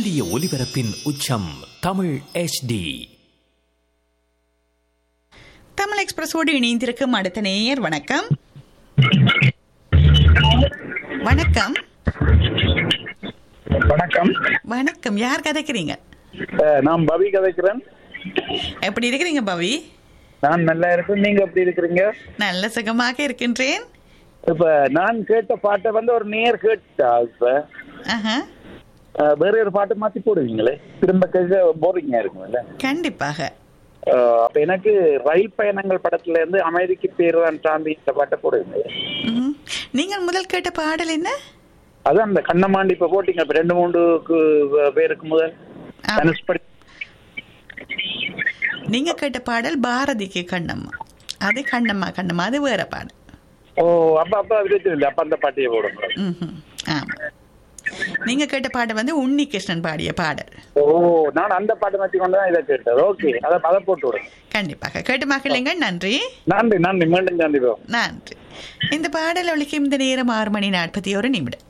சூரிய ஒளிபரப்பின் உச்சம் தமிழ் HD தமிழ் எக்ஸ்பிரஸோடு இணைந்திருக்கும் அடுத்த நேயர் வணக்கம் வணக்கம் வணக்கம் வணக்கம் யார் கதைக்கிறீங்க அஹ், நான் பவி கதைக்கிறேன் எப்படி இருக்கிறீங்க பவி நான் நல்லா இருக்கேன் நீங்க எப்படி இருக்கிறீங்க நல்ல சுகமாக இருக்கின்றேன் இப்ப நான் கேட்ட பாட்டை வந்து ஒரு நேர் கேட்டா இப்ப ஆஹா அஹ், வேற ஒரு பாட்டு மாத்தி போடுவீங்களே திரும்ப கேட்க போரிங்கா இருக்கும்ல கண்டிப்பாக அஹ், அப்ப எனக்கு ரயில் பயணங்கள் படத்துல இருந்து அமைதிக்கு பேருதான் சாந்தி இந்த பாட்டை போடுவீங்க ம்ஹும். நீங்கள் முதல் கேட்ட பாடல் என்ன அதான் அந்த கண்ணமாண்டி இப்ப போட்டீங்க இப்ப ரெண்டு மூன்று கு- பேருக்கு முதல் ஆ. தனுஷ் படி நீங்க கேட்ட பாடல் பாரதிக்கு கண்ணம்மா அது கண்ணம்மா கண்ணம்மா அது வேற பாடல் ஓ அப்ப அப்ப விஜய் இல்ல அப்ப அந்த பாட்டையே போடுங்க ம்ஹும். ஆமா நீங்க கேட்ட பாடல் வந்து உன்னி கிருஷ்ணன் பாடிய பாடல் ஓ நான் அந்த பாட்டை மாத்தி கொண்டு தான் இதை கேட்டது ஓகே அதை அதை போட்டு விடுங்க கண்டிப்பாக கேட்டு மகிழுங்க நன்றி நன்றி நன்றி மீண்டும் சந்திப்போம் நன்றி இந்த பாடல் ஒழிக்கும் இந்த நேரம் ஆறு மணி நாற்பத்தி ஒரு நிமிடம்